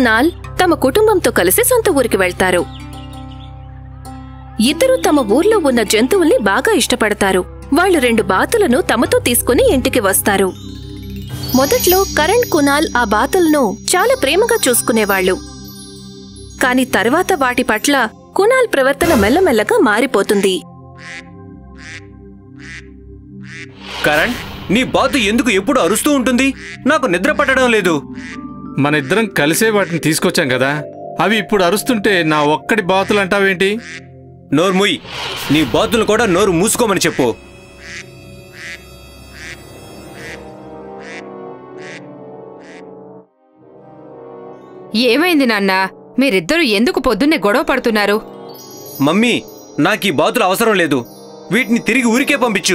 కునాల్ తమ కుటుంబంతో కలిసి సొంత ఊరికి వెళ్తారు ఇద్దరూ తమ ఊర్లో ఉన్న జంతువుల్ని బాగా ఇష్టపడతారు వాళ్ళు రెండు బాతులను తమతో తీసుకుని ఇంటికి వస్తారు మొదట్లో కరణ్ కునాల్ ఆ బాతులను చాలా ప్రేమగా చూసుకునేవాళ్ళు కాని తర్వాత వాటి పట్ల కునాల్ ప్రవర్తన మెల్లమెల్లగా మారిపోతుంది కరణ్ నీ బాతు ఎందుకు ఎప్పుడు అరుస్తూ ఉంటుంది నాకు నిద్ర పట్టడం లేదు మన ఇద్దరం కలిసే వాటిని తీసుకొచ్చాం కదా అవి ఇప్పుడు అరుస్తుంటే నా ఒక్కడి బాతులు అంటావేంటి నోరు ముయ్ నీ బాతులు కూడా నోరు మూసుకోమని చెప్పు ఏమైంది నాన్నా మీరిద్దరూ ఎందుకు పొద్దున్నే గొడవ పడుతున్నారు మమ్మీ నాకు ఈ బాతులు అవసరం లేదు వీటిని తిరిగి ఊరికే పంపించు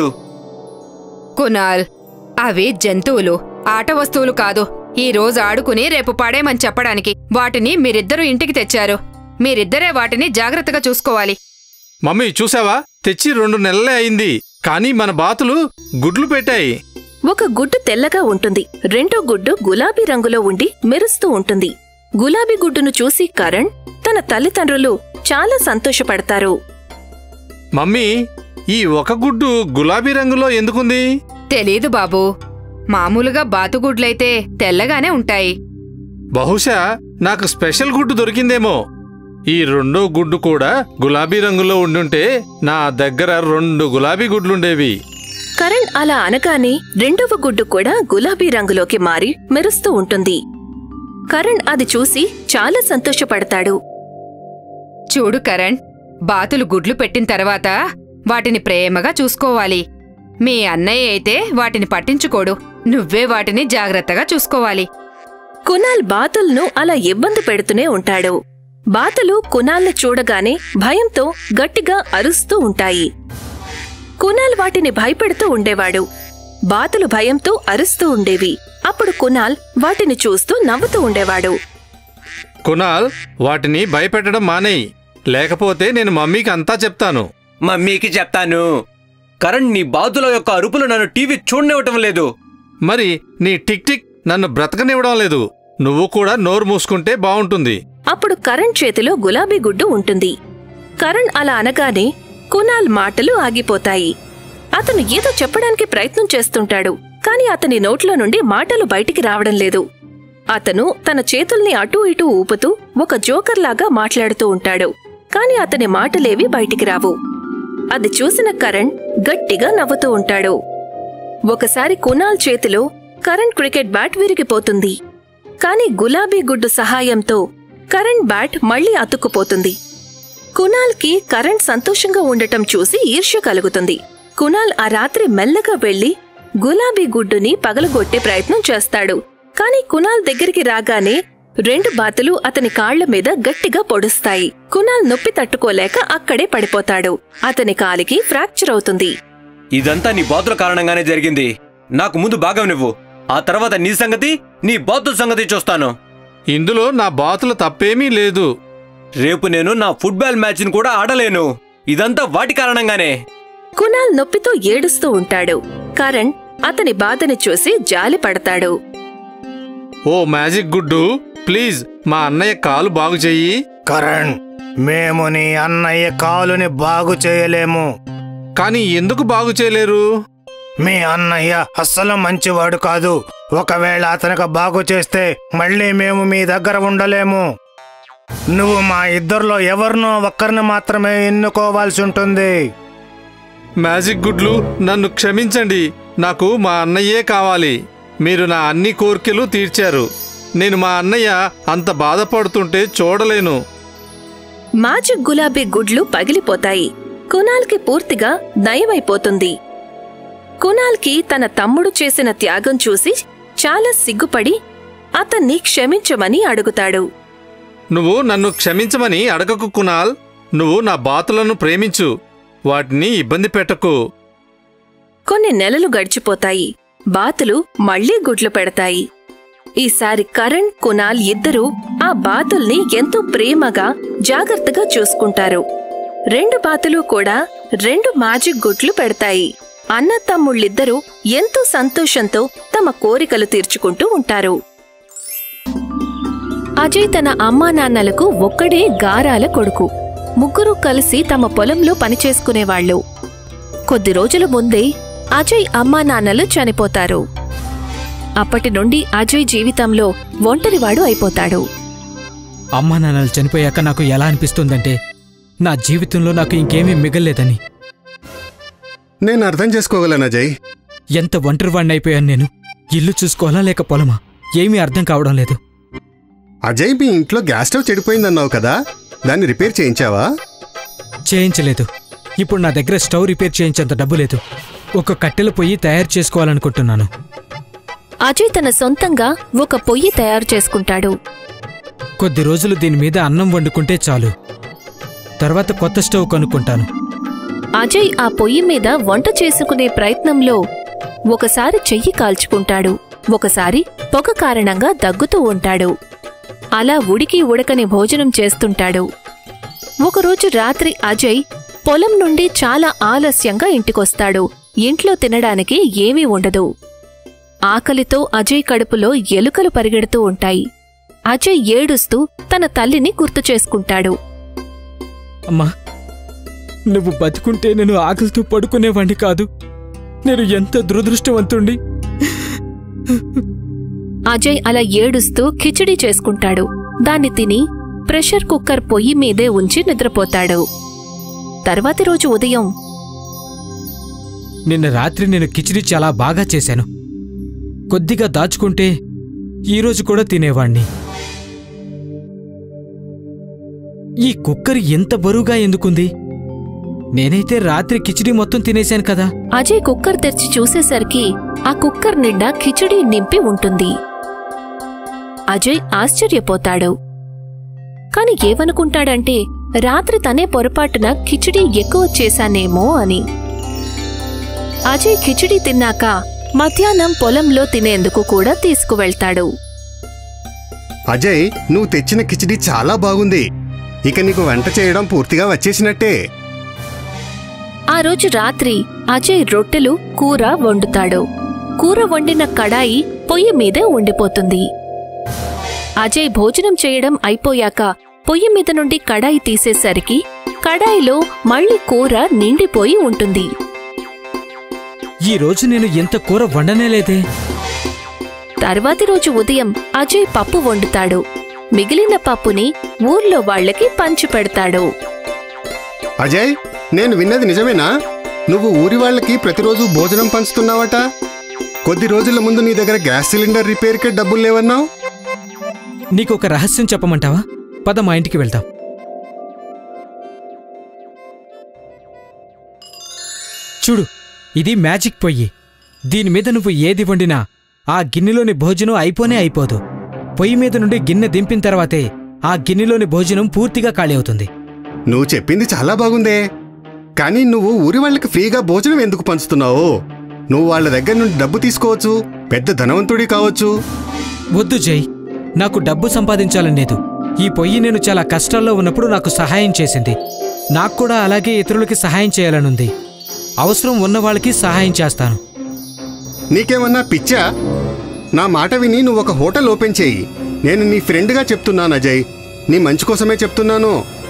కునాల్ అవి జంతువులు ఆట వస్తువులు కాదు ఈ రోజు ఆడుకుని రేపు పడేమని చెప్పడానికి వాటిని మీరిద్దరూ ఇంటికి తెచ్చారు మీరిద్దరే వాటిని జాగ్రత్తగా చూసుకోవాలి మమ్మీ చూసావా తెచ్చి రెండు నెలలే అయింది కానీ మన బాతులు గుడ్లు పెట్టాయి ఒక గుడ్డు తెల్లగా ఉంటుంది రెండో గుడ్డు గులాబీ రంగులో ఉండి మెరుస్తూ ఉంటుంది గులాబీ గుడ్డును చూసి కరణ్ తన తల్లిదండ్రులు చాలా సంతోషపడతారు మమ్మీ ఈ ఒక గుడ్డు గులాబీ రంగులో ఎందుకుంది తెలీదు బాబూ మామూలుగా బాతుగుడ్లైతే తెల్లగానే ఉంటాయి బహుశా నాకు స్పెషల్ గుడ్డు దొరికిందేమో ఈ రెండో గుడ్డు కూడా గులాబీ రంగులో ఉండుంటే నా దగ్గర రెండు గులాబీ గుడ్లుండేవి కరణ్ అలా అనగానే రెండవ గుడ్డు కూడా గులాబీ రంగులోకి మారి మెరుస్తూ ఉంటుంది కరణ్ అది చూసి చాలా సంతోషపడతాడు చూడు కరణ్ బాతులు గుడ్లు పెట్టిన తర్వాత వాటిని ప్రేమగా చూసుకోవాలి మీ అన్నయ్య అయితే వాటిని పట్టించుకోడు నువ్వే వాటిని జాగ్రత్తగా చూసుకోవాలి కునాల్ బాతుల్ను అలా ఇబ్బంది పెడుతూనే ఉంటాడు బాతులు కునాల్ని చూడగానే భయంతో గట్టిగా అరుస్తూ ఉంటాయి కునాల్ వాటిని భయపెడుతూ ఉండేవాడు బాతులు భయంతో అరుస్తూ ఉండేవి అప్పుడు కునాల్ వాటిని చూస్తూ నవ్వుతూ ఉండేవాడు కునాల్ వాటిని భయపెట్టడం మానేయి లేకపోతే నేను మమ్మీకి అంతా చెప్తాను మమ్మీకి చెప్తాను కరణ్ నీ బాతుల యొక్క అరుపులు నన్ను టీవీ చూడనివ్వటం లేదు మరి నీ టిక్ టిక్ నన్ను బ్రతకనివ్వడం లేదు నువ్వు కూడా నోరు మూసుకుంటే బావుంటుంది అప్పుడు కరణ్ చేతిలో గులాబీ గుడ్డు ఉంటుంది కరణ్ అలా అనగానే కునాల్ మాటలు ఆగిపోతాయి అతను ఏదో చెప్పడానికి ప్రయత్నం చేస్తుంటాడు కాని అతని నోట్లో నుండి మాటలు బయటికి రావడం లేదు అతను తన చేతుల్ని అటూ ఇటూ ఊపుతూ ఒక జోకర్లాగా మాట్లాడుతూ ఉంటాడు కాని అతని మాటలేవి బయటికి రావు అది చూసిన కరణ్ గట్టిగా నవ్వుతూ ఉంటాడు ఒకసారి కునాల్ చేతిలో కరణ్ క్రికెట్ బ్యాట్ విరిగిపోతుంది కాని గులాబీ గుడ్డు సహాయంతో కరణ్ బ్యాట్ మళ్లీ అతుక్కుపోతుంది కునాల్కి కరణ్ సంతోషంగా ఉండటం చూసి ఈర్ష్య కలుగుతుంది కునాల్ ఆ రాత్రి మెల్లగా వెళ్లి గులాబీ గుడ్డుని పగలగొట్టే ప్రయత్నం చేస్తాడు కాని కునాల్ దగ్గరికి రాగానే రెండు బాతులు అతని కాళ్ల మీద గట్టిగా పొడుస్తాయి కునాల్ నొప్పి తట్టుకోలేక అక్కడే పడిపోతాడు అతని కాలికి ఫ్రాక్చర్ అవుతుంది ఇదంతా నీ బాతుల కారణంగానే జరిగింది నాకు ముందు భాగం నువ్వు ఆ తర్వాత నీ సంగతి నీ బాతుల సంగతి చూస్తాను ఇందులో నా బాతుల తప్పేమీ లేదు రేపు నేను నా ఫుట్బాల్ మ్యాచ్ని కూడా ఆడలేను ఇదంతా వాటి కారణంగానే కునాల్ నొప్పితో ఏడుస్తూ ఉంటాడు కరణ్ అతని బాధని చూసి జాలి పడతాడు ఓ మ్యాజిక్ గుడ్డు ప్లీజ్ మా అన్నయ్య కాలు బాగు చెయ్యి కరణ్ మేము నీ అన్నయ్య కాలుని బాగు చేయలేము కానీ ఎందుకు బాగు చేయలేరు మీ అన్నయ్య అస్సలు మంచివాడు కాదు ఒకవేళ అతనికి బాగు చేస్తే మళ్ళీ మేము మీ దగ్గర ఉండలేము నువ్వు మా ఇద్దరిలో ఎవరినో ఒక్కరిని మాత్రమే ఎన్నుకోవాల్సి ఉంటుంది మ్యాజిక్ గుడ్లు నన్ను క్షమించండి నాకు మా అన్నయ్యే కావాలి మీరు నా అన్ని కోరికలు తీర్చారు నేను మా అన్నయ్య అంత బాధపడుతుంటే చూడలేను మాజిక్ గులాబీ గుడ్లు పగిలిపోతాయి కునాల్కి పూర్తిగా నయమైపోతుంది కునాల్కి తన తమ్ముడు చేసిన త్యాగం చూసి చాలా సిగ్గుపడి అతన్ని క్షమించమని అడుగుతాడు నువ్వు నన్ను క్షమించమని అడగకు కునాల్ నువ్వు నా బాతులను ప్రేమించు వాటిని ఇబ్బంది పెట్టకు కొన్ని నెలలు గడిచిపోతాయి బాతులు మళ్లీ గుడ్లు పెడతాయి ఈసారి కరణ్ కునాల్ ఇద్దరూ ఆ బాతుల్ని ఎంతో ప్రేమగా జాగ్రత్తగా చూసుకుంటారు రెండు బాతులు కూడా రెండు మ్యాజిక్ గుడ్లు పెడతాయి అన్న తమ్ముళ్ళిద్దరూ ఎంతో సంతోషంతో తమ కోరికలు తీర్చుకుంటూ ఉంటారు అజయ్ తన అమ్మా నాన్నలకు ఒక్కడే గారాల కొడుకు ముగ్గురు కలిసి తమ పొలంలో పనిచేసుకునేవాళ్ళు కొద్ది రోజుల ముందే అజయ్ అమ్మా నాన్నలు చనిపోతారు అప్పటి నుండి అజయ్ జీవితంలో ఒంటరివాడు అయిపోతాడు అమ్మా నాన్నలు చనిపోయాక నాకు ఎలా అనిపిస్తుందంటే నా జీవితంలో నాకు ఇంకేమీ మిగల్లేదని నేను అర్థం చేసుకోగలను అజయ్ ఎంత ఒంటరివాణ్ణి అయిపోయాను నేను ఇల్లు చూసుకోవాలా లేక పొలమా ఏమీ అర్థం కావడం లేదు అజయ్ మీ ఇంట్లో గ్యాస్ స్టవ్ చెడిపోయిందన్నావు కదా దాన్ని రిపేర్ చేయించావా చేయించలేదు ఇప్పుడు నా దగ్గర స్టవ్ రిపేర్ చేయించేంత డబ్బు లేదు ఒక కట్టెల పొయ్యి తయారు చేసుకోవాలనుకుంటున్నాను అజయ్ తన సొంతంగా ఒక పొయ్యి తయారు చేసుకుంటాడు కొద్ది రోజులు దీని మీద అన్నం వండుకుంటే చాలు తర్వాత కొత్త స్టవ్ కొనుక్కుంటాను అజయ్ ఆ పొయ్యి మీద వంట చేసుకునే ప్రయత్నంలో ఒకసారి చెయ్యి కాల్చుకుంటాడు ఒకసారి పొగ కారణంగా దగ్గుతూ ఉంటాడు అలా ఉడికి ఉడకని భోజనం చేస్తుంటాడు ఒకరోజు రాత్రి అజయ్ పొలం నుండి చాలా ఆలస్యంగా ఇంటికొస్తాడు ఇంట్లో తినడానికి ఏమీ ఉండదు ఆకలితో అజయ్ కడుపులో ఎలుకలు పరిగెడుతూ ఉంటాయి అజయ్ ఏడుస్తూ తన తల్లిని గుర్తు చేసుకుంటాడు అమ్మా నువ్వు బతుకుంటే నేను ఆకలితో పడుకునేవాణ్ణి కాదు నేను ఎంత దురదృష్టవంతుండి అజయ్ అలా ఏడుస్తూ కిచిడి చేసుకుంటాడు దాన్ని తిని ప్రెషర్ కుక్కర్ పొయ్యి మీదే ఉంచి నిద్రపోతాడు తర్వాతి రోజు ఉదయం నిన్న రాత్రి నేను కిచిడి చాలా బాగా చేశాను కొద్దిగా దాచుకుంటే ఈరోజు కూడా తినేవాణ్ణి ఈ కుక్కర్ ఎంత బరువుగా ఎందుకుంది నేనైతే రాత్రి కిచిడి మొత్తం తినేశాను కదా అజయ్ కుక్కర్ తెరిచి చూసేసరికి ఆ కుక్కర్ నిండా కిచిడి నింపి ఉంటుంది అజయ్ ఆశ్చర్యపోతాడు కాని ఏమనుకుంటాడంటే రాత్రి తనే పొరపాటున కిచిడి ఎక్కువ చేశానేమో అని అజయ్ కిచిడి తిన్నాక మధ్యాహ్నం పొలంలో తినేందుకు కూడా తీసుకువెళ్తాడు అజయ్ నువ్వు తెచ్చిన కిచిడి చాలా బాగుంది ఇక నీకు వంట చేయడం పూర్తిగా వచ్చేసినట్టే ఆ రోజు రాత్రి అజయ్ రొట్టెలు కూర వండుతాడు కూర వండిన కడాయి పొయ్యి మీదే ఉండిపోతుంది అజయ్ భోజనం చేయడం అయిపోయాక పొయ్యి మీద నుండి కడాయి తీసేసరికి కడాయిలో మళ్ళీ కూర నిండిపోయి ఉంటుంది ఈ రోజు నేను ఎంత కూర వండనేలేదే తర్వాతి రోజు ఉదయం అజయ్ పప్పు వండుతాడు మిగిలిన పప్పుని ఊర్లో వాళ్ళకి పంచిపెడతాడు అజయ్ నేను విన్నది నిజమేనా నువ్వు ఊరి వాళ్ళకి ప్రతిరోజు భోజనం పంచుతున్నావట కొద్ది రోజుల ముందు నీ దగ్గర గ్యాస్ సిలిండర్ రిపేర్కే డబ్బులు లేవన్నావు నీకు ఒక రహస్యం చెప్పమంటావా పద మా ఇంటికి వెళ్దాం చూడు ఇది మ్యాజిక్ పొయ్యి దీని మీద నువ్వు ఏది వండినా ఆ గిన్నెలోని భోజనం అయిపోనే అయిపోదు పొయ్యి మీద నుండి గిన్నె దింపిన తర్వాతే ఆ గిన్నెలోని భోజనం పూర్తిగా ఖాళీ అవుతుంది నువ్వు చెప్పింది చాలా బాగుందే కానీ నువ్వు ఊరి వాళ్ళకి ఫ్రీగా భోజనం ఎందుకు పంచుతున్నావు నువ్వు వాళ్ళ దగ్గర నుండి డబ్బు తీసుకోవచ్చు పెద్ద ధనవంతుడి కావచ్చు వద్దు జై నాకు డబ్బు సంపాదించాలని లేదు ఈ పొయ్యి నేను చాలా కష్టాల్లో ఉన్నప్పుడు నాకు సహాయం చేసింది నాకు కూడా అలాగే ఇతరులకి సహాయం చేయాలనుంది అవసరం ఉన్న వాళ్ళకి సహాయం చేస్తాను నీకేమన్నా పిచ్చా నా మాట విని నువ్వు ఒక హోటల్ ఓపెన్ చేయి నేను నీ ఫ్రెండ్గా చెప్తున్నాను అజయ్ నీ మంచి కోసమే చెప్తున్నాను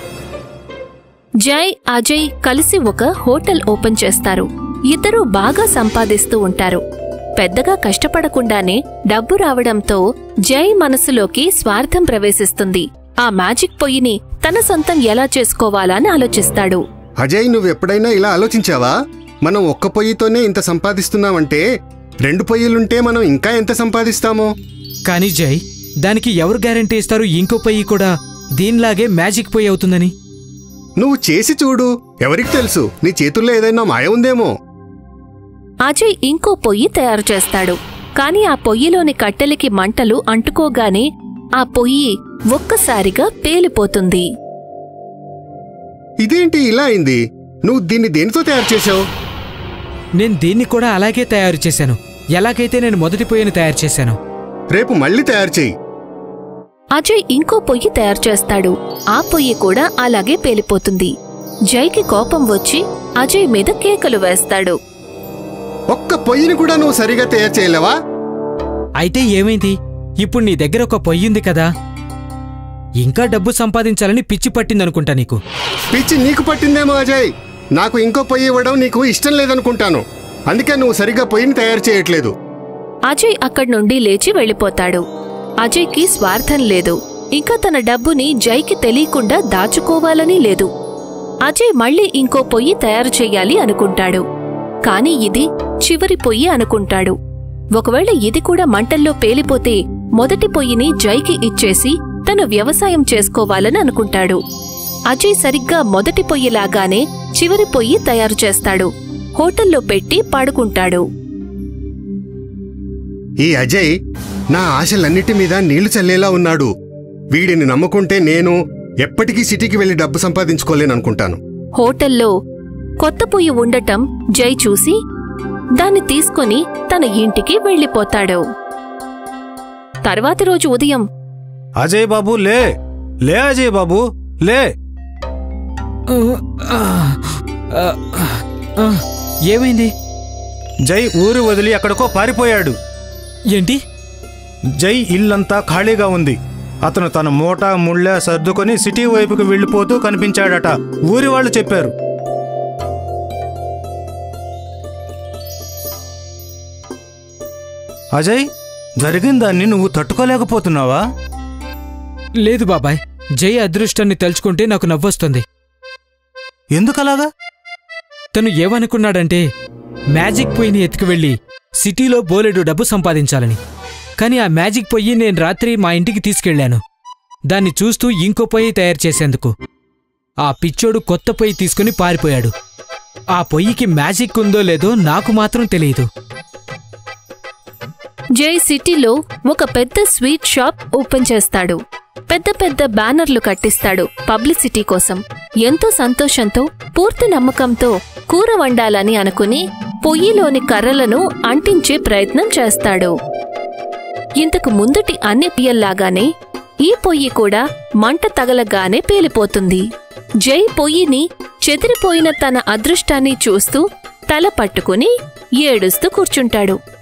జై అజయ్ కలిసి ఒక హోటల్ ఓపెన్ చేస్తారు ఇద్దరూ బాగా సంపాదిస్తూ ఉంటారు పెద్దగా కష్టపడకుండానే డబ్బు రావడంతో జై మనసులోకి స్వార్థం ప్రవేశిస్తుంది ఆ మ్యాజిక్ పొయ్యిని తన సొంతం ఎలా చేసుకోవాలా అని ఆలోచిస్తాడు అజయ్ నువ్వు ఎప్పుడైనా ఇలా ఆలోచించావా మనం ఒక్క పొయ్యితోనే ఇంత సంపాదిస్తున్నామంటే రెండు పొయ్యిలుంటే మనం ఇంకా ఎంత సంపాదిస్తామో కానీ జై దానికి ఎవరు గ్యారంటీ ఇస్తారు ఇంకో పొయ్యి కూడా దీనిలాగే మ్యాజిక్ పొయ్యి అవుతుందని నువ్వు చేసి చూడు ఎవరికి తెలుసు నీ చేతుల్లో ఏదైనా మాయ ఉందేమో అజయ్ ఇంకో పొయ్యి తయారు చేస్తాడు కాని ఆ పొయ్యిలోని కట్టెలకి మంటలు అంటుకోగానే ఆ పొయ్యి ఒక్కసారిగా పేలిపోతుంది ఇదేంటి ఇలా అయింది నువ్వు దీన్ని దేనితో తయారు చేశావు నేను దీన్ని కూడా అలాగే తయారు చేశాను ఎలాగైతే నేను మొదటి పొయ్యిని తయారు చేశాను రేపు మళ్ళీ తయారు చెయ్యి అజయ్ ఇంకో పొయ్యి తయారు చేస్తాడు ఆ పొయ్యి కూడా అలాగే పేలిపోతుంది జైకి కోపం వచ్చి అజయ్ మీద కేకలు వేస్తాడు ఒక్క పొయ్యిని కూడా నువ్వు సరిగా తయారు చేయలేవా అయితే ఏమైంది ఇప్పుడు నీ దగ్గర ఒక పొయ్యి ఉంది కదా ఇంకా డబ్బు సంపాదించాలని పిచ్చి పట్టిందనుకుంటా నీకు పిచ్చి నీకు పట్టిందేమో అజయ్ నాకు ఇంకో పొయ్యి ఇవ్వడం నీకు ఇష్టం లేదనుకుంటాను అందుకే నువ్వు సరిగ్గా పొయ్యిని తయారు చేయట్లేదు అజయ్ అక్కడి నుండి లేచి వెళ్ళిపోతాడు అజయ్కి స్వార్థం లేదు ఇంకా తన డబ్బుని జైకి తెలియకుండా దాచుకోవాలని లేదు అజయ్ మళ్ళీ ఇంకో పొయ్యి తయారు చెయ్యాలి అనుకుంటాడు కాని ఇది చివరి పొయ్యి అనుకుంటాడు ఒకవేళ ఇది కూడా మంటల్లో పేలిపోతే మొదటి పొయ్యిని జైకి ఇచ్చేసి తను వ్యవసాయం చేసుకోవాలని అనుకుంటాడు అజయ్ సరిగ్గా మొదటి పొయ్యిలాగానే చివరి పొయ్యి తయారు చేస్తాడు హోటల్లో పెట్టి పడుకుంటాడు ఈ అజయ్ నా ఆశలన్నిటి మీద నీళ్లు చల్లేలా ఉన్నాడు వీడిని నమ్ముకుంటే నేను ఎప్పటికీ సిటీకి వెళ్లి డబ్బు సంపాదించుకోలేననుకుంటాను హోటల్లో కొత్త పొయ్యి ఉండటం జై చూసి దాన్ని తీసుకొని తన ఇంటికి వెళ్ళిపోతాడు తర్వాతి రోజు ఉదయం అజయ్ బాబు లే లే అజయ్ బాబు లే ఆ, ఆ, ఆ, ఏమైంది జై ఊరు వదిలి ఎక్కడికో పారిపోయాడు ఏంటి జై ఇల్లంతా ఖాళీగా ఉంది అతను తన మూట ముళ్ళ సర్దుకొని సిటీ వైపుకు వెళ్ళిపోతూ కనిపించాడట ఊరి వాళ్ళు చెప్పారు అజయ్ జరిగిన దాన్ని నువ్వు తట్టుకోలేకపోతున్నావా లేదు బాబాయ్ జై అదృష్టాన్ని తలుచుకుంటే నాకు నవ్వొస్తుంది ఎందుకలాగా తను ఏమనుకున్నాడంటే మ్యాజిక్ పొయ్యిని ఎత్తుకువెళ్ళి సిటీలో బోలెడు డబ్బు సంపాదించాలని కానీ ఆ మ్యాజిక్ పొయ్యి నేను రాత్రి మా ఇంటికి తీసుకెళ్ళాను దాన్ని చూస్తూ ఇంకో పొయ్యి తయారు చేసేందుకు ఆ పిచ్చోడు కొత్త పొయ్యి తీసుకుని పారిపోయాడు ఆ పొయ్యికి మ్యాజిక్ ఉందో లేదో నాకు మాత్రం తెలియదు జై సిటీలో ఒక పెద్ద స్వీట్ షాప్ ఓపెన్ చేస్తాడు పెద్ద పెద్ద బ్యానర్లు కట్టిస్తాడు పబ్లిసిటీ కోసం ఎంతో సంతోషంతో పూర్తి నమ్మకంతో కూర వండాలని అనుకుని పొయ్యిలోని కర్రలను అంటించే ప్రయత్నం చేస్తాడు ఇంతకు ముందుటి అన్ని పియల్లాగానే ఈ పొయ్యి కూడా మంట తగలగానే పేలిపోతుంది జై పొయ్యిని చెదిరిపోయిన తన అదృష్టాన్ని చూస్తూ తల పట్టుకుని ఏడుస్తూ కూర్చుంటాడు